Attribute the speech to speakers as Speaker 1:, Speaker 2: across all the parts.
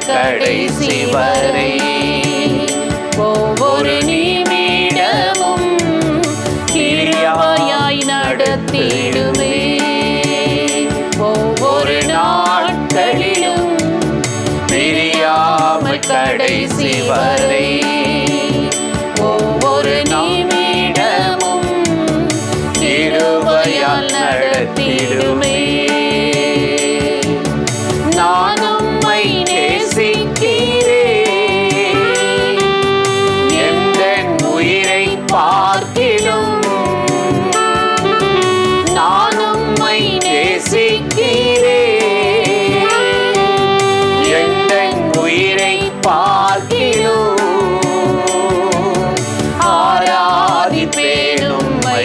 Speaker 1: கடைசி வரை ஒவ்வொரு நிமிடமும் கிருபையாய் நடத்திடுமே ஒவ்வொரு நாட்களிலும் பிரியாமல் கடைசி வரை ஒவ்வொரு நிமிடமும் கிருபையால் நடத்திடுமே நான் உம்மை நேசிக்கிறேன் எந்தன் உயிரை பார்க்கிலும் நான் உம்மை நேசிக்கிறேன் எந்தன் உயிரை பார்க்கிலும் ஆராதிப்பேன் உம்மை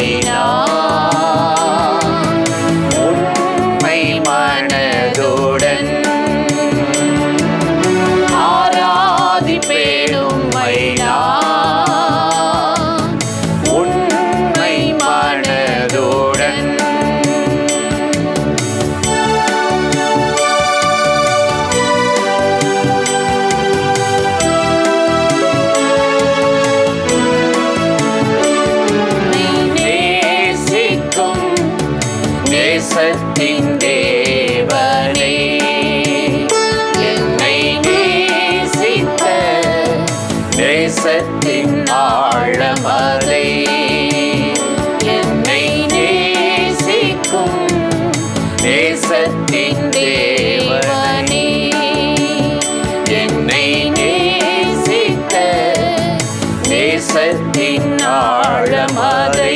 Speaker 1: நான் உண்மை மனதுடன் ஆராதிப்பேன் உம்மை நான் உண்மை மனதுடன் நீ நேசிக்கும் நேசத்தின் தேவனே என்னை நேசித்த நேசத்தின் ஆழமதை என்னை நேசிக்கும் நேசத்தின் தேவனே என்னை நேசித்த நேசத்தின் ஆழமதை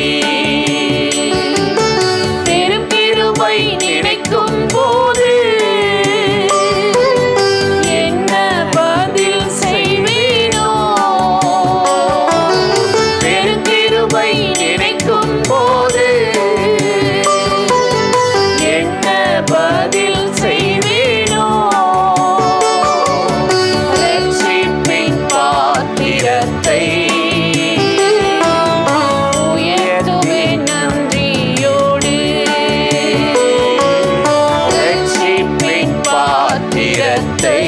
Speaker 1: பெரும் கிருபை நினைக்கும் போது என்ன பதில் செய்வேனோ பெரும் கிருபை நினைக்கும் போது என்ன பதில் செய்வேனோ ரட்சிப்பின் பாத்திரத்தை உயர்த்துவேன் நன்றியோடு ரட்சிப்பின் பாத்திரத்தை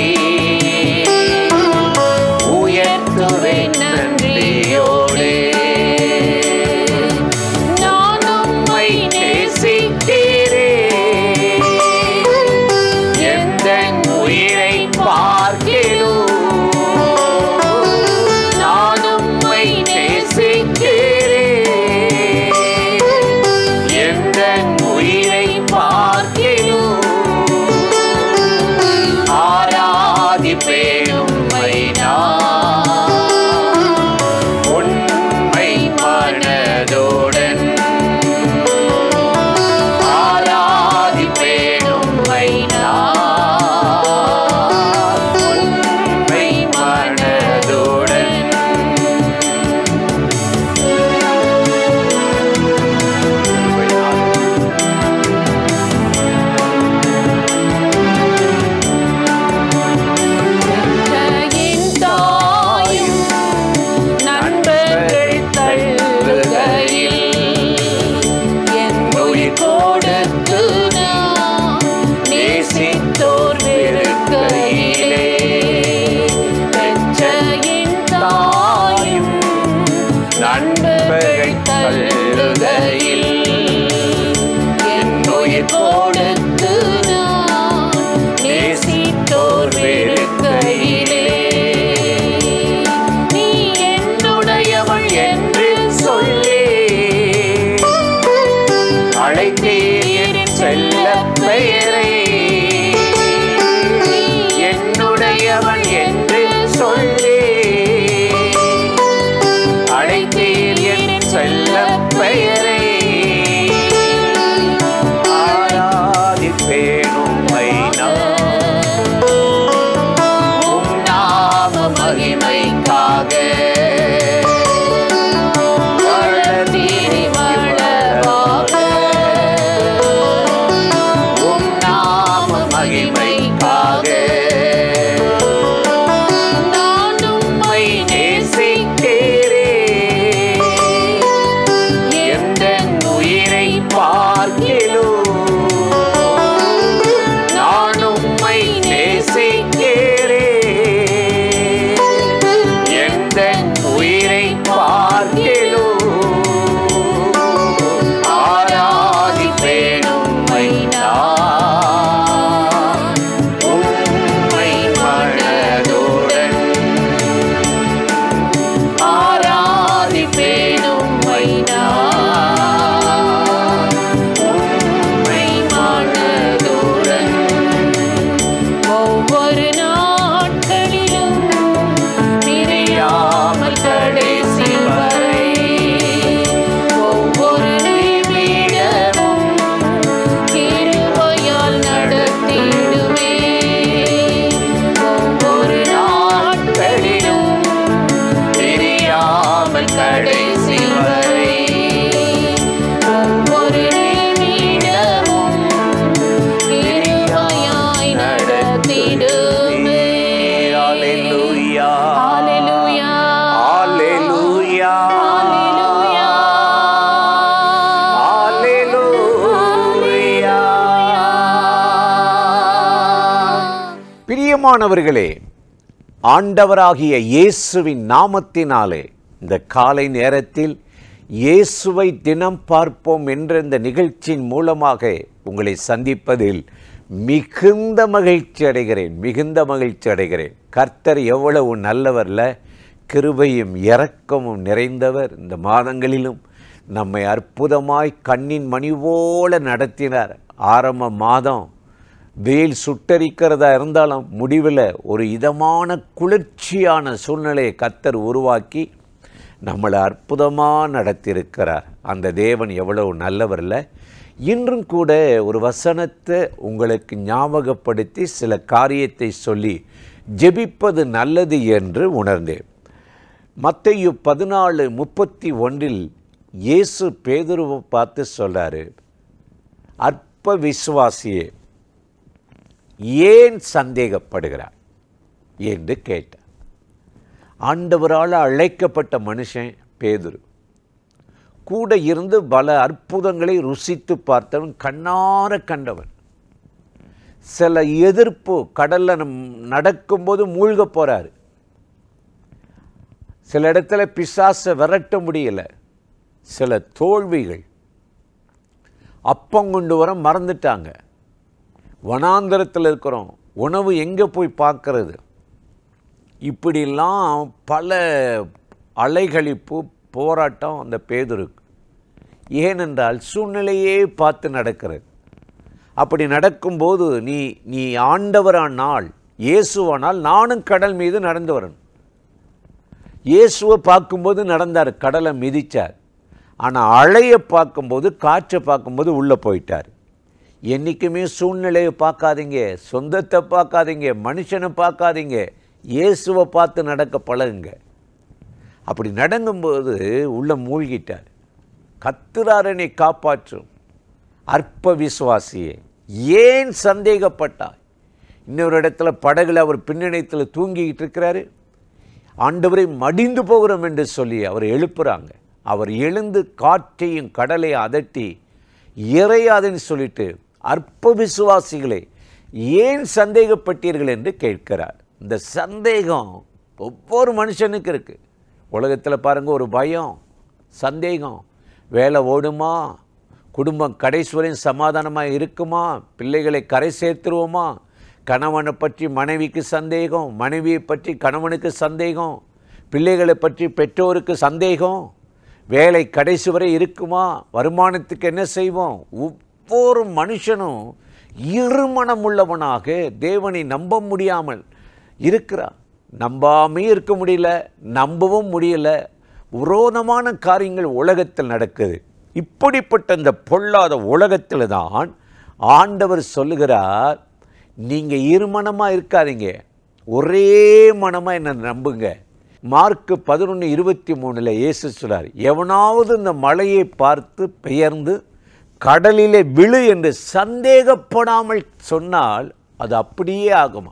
Speaker 1: உயர்த்துவேன் நன்றியோடு நான் உம்மை நேசிக்கிறேன் எந்தன் உயிரை பார்க்கிலும் நான் உம்மை நேசிக்கிறேன் எந்தன் உயிரை பார்க்கிலும் ஆராதிப்பேன் உம்மை நான் உண்மை மனதுடன் ஆராதிப்பேன் உம்மை நான் உண்மை மனதுடன் என் தாயும் நண்பர்கள் தள்ளுகையில் என் உயிர் கொடுத்து நான் நேசித்தோர் வெறுக்கையிலே பெற்ற என் தாயும் நண்பர்கள் தள்ளுகையில் என் உயிர் கொடுத்து நான் நேசித்தோர் வெறுக்கையிலே நீ என்னுடையவள் என்று சொல்லி அழைத்தீர் செல்ல பெயரை நீ என்னுடையவள் என்று சொல்லி அழைத்தீர் என் செல்ல பெயரை ஆராதிப்பேன் உம்மை நான் உம் நாம மகிமைக்காக வளர்த்தீரி வளவாக. உம் நாம மகிமைக்காக ஒவ்வொரு நாட்களிலும் பிரியாமல் கடைசி வரை ஒவ்வொரு நிமிடமும் கிருபையால் நடத்திடுவே ஒவ்வொரு நாட்களிலும் பிரியாமல் கடைசி வரை ஒவ்வொரு நிமிடமும் கிருபையாய் நடத்திடுவே
Speaker 2: Hallelujah.
Speaker 1: ஹalleluya
Speaker 2: Hallelujah. Hallelujah. பிரியமானவர்களே ஆண்டவராகிய இயேசுவின் நாமத்தினாலே இந்த காலை நேரத்தில் இயேசுவை தினம் பார்ப்போம் என்ற இந்த நிகழ்ச்சியின் மூலமாக உங்களை சந்திப்பதில் மிகுந்த மகிழ்ச்சி அடைகிறேன் மிகுந்த மகிழ்ச்சி அடைகிறேன் கர்த்தர் எவ்வளவு நல்லவர்ல கிருபையும் இரக்கமும் நிறைந்தவர் இந்த மாதங்களிலும் நம்மை அற்புதமாய் கண்ணின் மணி போல நடத்தினார் ஆரம்ப மாதம் வெயில் சுட்டரிக்கிறதா இருந்தாலும் முடிவில் ஒரு இதமான குளிர்ச்சியான சூழ்நிலையை கத்தர் உருவாக்கி நம்மளை அற்புதமாக நடத்தியிருக்கிறார் அந்த தேவன் எவ்வளவு நல்லவர்ல இன்றும் கூட ஒரு வசனத்தை உங்களுக்கு ஞாபகப்படுத்தி சில காரியத்தை சொல்லி ஜெபிப்பது நல்லது என்று உணர்ந்தேன் மத்தையு பதினாலு முப்பத்தி ஒன்றில் இயேசு பேதுருவை பார்த்து சொல்றாரு அற்ப விசுவாசியே ஏன் சந்தேகப்படுகிறார் என்று கேட்டார் ஆண்டவரால் அழைக்கப்பட்ட மனுஷன் பேதுரு கூட இருந்து பல அற்புதங்களை ருசித்து பார்த்தவன் கண்ணார கண்டவன் சில எதிர்ப்பு கடல்ல நம் நடக்கும்போது மூழ்க போறாரு சில இடத்துல பிசாசை விரட்ட முடியல சில தோல்விகள் அப்பம் கொண்டு வர மறந்துட்டாங்க வனாந்தரத்தில் இருக்கிறோம் உணவு எங்கே போய் பார்க்கறது இப்படிலாம் பல அலைகளிப்பு போராட்டம் அந்த பேதுருக்கு ஏனென்றால் சூழ்நிலையே பார்த்து நடக்கிறது அப்படி நடக்கும்போது நீ நீ ஆண்டவரானால் இயேசுவானால் நானும் கடல் மீது நடந்து வரணும் இயேசுவை பார்க்கும்போது நடந்தார் கடலை மிதிச்சார் ஆனால் அலையை பார்க்கும்போது காற்றை பார்க்கும்போது உள்ளே போயிட்டார் என்றைக்குமே சூழ்நிலையை பார்க்காதீங்க சொந்தத்தை பார்க்காதீங்க மனுஷனை பார்க்காதீங்க இயேசுவை பார்த்து நடக்க பழகுங்க அப்படி நடங்கும்போது உள்ள மூழ்கிட்டார் கத்துறாரனை காப்பாற்றும் அற்ப விசுவாசியே ஏன் சந்தேகப்பட்டாய் இன்னொரு இடத்துல படகுல அவர் பின்னணியத்தில் தூங்கிக்கிட்டு இருக்கிறாரு ஆண்டவரை மடிந்து போகிறோம் என்று சொல்லி அவர் எழுப்புறாங்க அவர் எழுந்து காற்றையும் கடலையும் அதட்டி இறையாதுன்னு சொல்லிட்டு அற்ப விசுவாசிகளே ஏன் சந்தேகப்பட்டீர்கள் என்று கேட்கிறார் இந்த சந்தேகம் ஒவ்வொரு மனுஷனுக்கு இருக்கு உலகத்தில் பாருங்க ஒரு பயம் சந்தேகம் வேலை ஓடுமா குடும்பம் கடைசி வரையும் சமாதானமாக இருக்குமா பிள்ளைகளை கரை சேர்த்துருவோமா கணவனை பற்றி மனைவிக்கு சந்தேகம் மனைவியை பற்றி கணவனுக்கு சந்தேகம் பிள்ளைகளை பற்றி பெற்றோருக்கு சந்தேகம் வேலை கடைசி வரை இருக்குமா வருமானத்துக்கு என்ன செய்வோம் ஒவ்வொரு மனுஷனும் இருமனம் உள்ளவனாக தேவனை நம்ப முடியாமல் இருக்கிறான் நம்பாமே இருக்க முடியல நம்பவும் முடியல விரோதமான காரியங்கள் உலகத்தில் நடக்குது இப்படிப்பட்ட இந்த பொல்லாத உலகத்தில் தான் ஆண்டவர் சொல்லுகிறார் நீங்கள் இருமனமாக இருக்காதீங்க ஒரே மனமாக என்னை நம்புங்க மார்க்கு பதினொன்று இருபத்தி மூணில் இயேசு சொல்றார் எவனாவது இந்த மலையை பார்த்து பெயர்ந்து கடலிலே விழு என்று சந்தேகப்படாமல் சொன்னால் அது அப்படியே ஆகுமா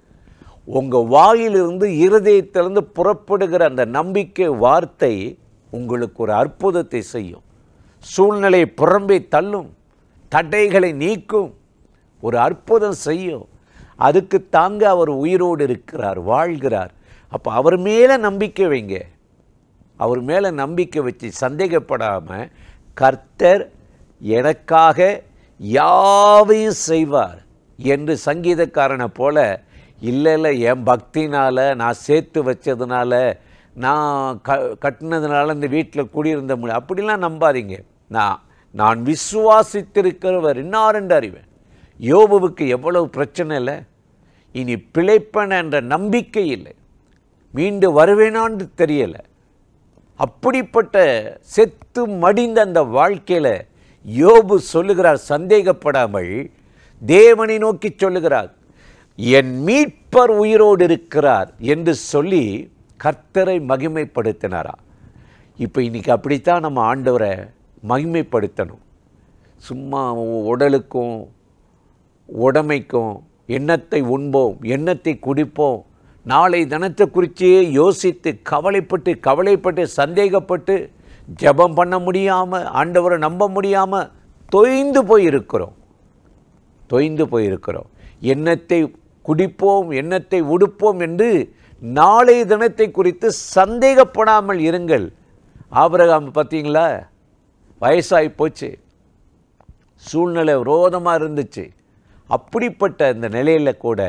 Speaker 2: உங்கள் வாயிலிருந்து இருதயத்திலிருந்து புறப்படுகிற அந்த நம்பிக்கை வார்த்தை உங்களுக்கு ஒரு அற்புதத்தை செய்யும் சூழ்நிலை புறம்பே தள்ளும் தடைகளை நீக்கும் ஒரு அற்புதம் செய்யும் அதுக்கு தாங்க அவர் உயிரோடு இருக்கிறார் வாழ்கிறார் அப்போ அவர் மேலே நம்பிக்கை வைங்க அவர் மேலே நம்பிக்கை வச்சு சந்தேகப்படாமல் கர்த்தர் எனக்காக யாவையும் செய்வார் என்று சங்கீதக்காரனை போல இல்லை இல்லை என் பக்தினால் நான் சேர்த்து வச்சதுனால நான் க கட்டினதுனால இந்த வீட்டில் குடியிருந்த முடியும் அப்படிலாம் நம்பாதீங்க நான் நான் விசுவாசித்திருக்கிறவர் இன்னாரென்று அறிவேன் யோபுவுக்கு எவ்வளவு பிரச்சனை இல்லை இனி பிழைப்பன் என்ற நம்பிக்கை இல்லை மீண்டு வருவேனான்னு தெரியலை அப்படிப்பட்ட செத்து மடிந்த அந்த வாழ்க்கையில் யோபு சொல்லுகிறார் சந்தேகப்படாமல் தேவனை நோக்கி சொல்லுகிறார் என் மீட்பர் உயிரோடு இருக்கிறார் என்று சொல்லி கர்த்தரை மகிமைப்படுத்தினாரா இப்போ இன்னைக்கு அப்படித்தான் நம்ம ஆண்டவரை மகிமைப்படுத்தணும் சும்மா உடலுக்கும் உடமைக்கும் எண்ணத்தை உண்போம் எண்ணத்தை குடிப்போம் நாளை தினத்தை குறிச்சே யோசித்து கவலைப்பட்டு கவலைப்பட்டு சந்தேகப்பட்டு ஜெபம் பண்ண முடியாமல் ஆண்டவரை நம்ப முடியாமல் தொய்ந்து போயிருக்கிறோம் தொய்ந்து போயிருக்கிறோம் எண்ணத்தை குடிப்போம் எண்ணத்தை உடுப்போம் என்று நாளை தினத்தை குறித்து சந்தேகப்படாமல் இருங்கள் ஆபிரகாம் பார்த்தீங்களா வயசாகி போச்சு சூழ்நிலை விரோதமாக இருந்துச்சு அப்படிப்பட்ட இந்த நிலையில் கூட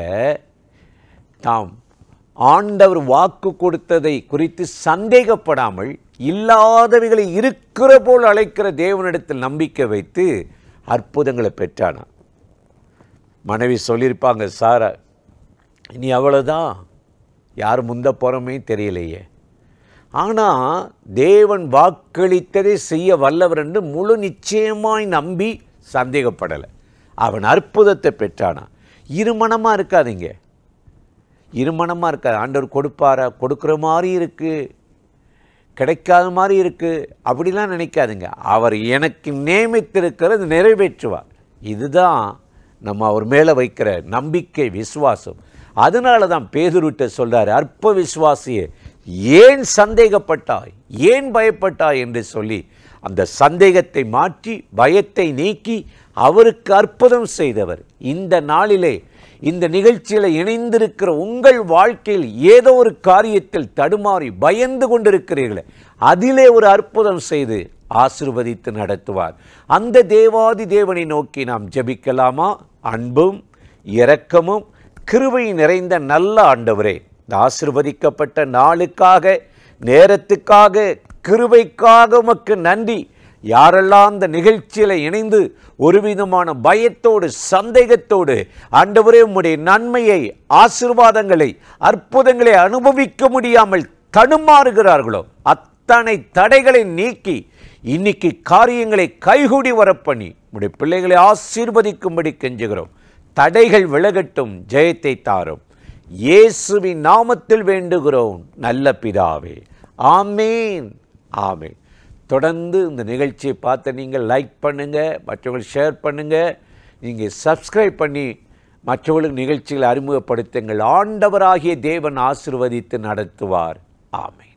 Speaker 2: தாம் ஆண்டவர் வாக்கு கொடுத்ததை குறித்து சந்தேகப்படாமல் இல்லாதவைகளை இருக்கிற போல் அழைக்கிற தேவனிடத்தில் நம்பிக்கை வைத்து அற்புதங்களை பெற்றானான் மனைவி சொல்லியிருப்பாங்க சாரா இனி அவ்வளோதான் யார் முந்த போகிறோமே தெரியலையே ஆனால் தேவன் வாக்களித்ததை செய்ய வல்லவர் என்று முழு நிச்சயமாய் நம்பி சந்தேகப்படலை அவன் அற்புதத்தை பெற்றானா இருமனமாக இருக்காதீங்க இருமனமாக இருக்காது ஆண்டவர் கொடுப்பாரா கொடுக்குற மாதிரி இருக்குது கிடைக்காத மாதிரி இருக்குது அப்படிலாம் நினைக்காதுங்க அவர் எனக்கு நியமித்திருக்கிறது நிறைவேற்றுவார் இதுதான் நம்ம அவர் மேலே வைக்கிற நம்பிக்கை விசுவாசம் அதனால தான் பேதுருட்ட சொல்றார் அற்ப விசுவாசியே ஏன் சந்தேகப்பட்டாய் ஏன் பயப்பட்டாய் என்று சொல்லி அந்த சந்தேகத்தை மாற்றி பயத்தை நீக்கி அவருக்கு அற்புதம் செய்தவர் இந்த நாளிலே இந்த நிகழ்ச்சியில் இணைந்திருக்கிற உங்கள் வாழ்க்கையில் ஏதோ ஒரு காரியத்தில் தடுமாறி பயந்து கொண்டிருக்கிறீர்களே அதிலே ஒரு அற்புதம் செய்து ஆசிர்வதித்து நடத்துவார் அந்த தேவாதி தேவனை நோக்கி நாம் ஜெபிக்கலாமா அன்பும் இரக்கமும் கிருபை நிறைந்த நல்ல ஆண்டவரே இந்த ஆசிர்வதிக்கப்பட்ட நாளுக்காக நேரத்துக்காக கிருபைக்காக உமக்கு நன்றி யாரெல்லாம் இந்த நிகழ்ச்சியில் இணைந்து ஒரு விதமான பயத்தோடு சந்தேகத்தோடு ஆண்டவரே உம்முடைய நன்மையை ஆசிர்வாதங்களை அற்புதங்களை அனுபவிக்க முடியாமல் தடுமாறுகிறார்களோ அத்தனை தடைகளை நீக்கி இன்னைக்கு காரியங்களை கைகூடி வரப்பண்ணி உடைய பிள்ளைகளை ஆசீர்வதிக்கும்படி கெஞ்சுகிறோம் தடைகள் விலகட்டும் ஜெயத்தை தாரும் இயேசுவின் நாமத்தில் வேண்டுகிறோம் நல்ல பிதாவே ஆமேன் ஆமேன் தொடர்ந்து இந்த நிகழ்ச்சியை பார்த்து நீங்கள் லைக் பண்ணுங்கள் மற்றவங்களுக்கு ஷேர் பண்ணுங்கள் நீங்கள் சப்ஸ்கிரைப் பண்ணி மற்றவர்களுக்கு நிகழ்ச்சிகளை அறிமுகப்படுத்துங்கள் ஆண்டவராகிய தேவன் ஆசிர்வதித்து நடத்துவார் ஆமென்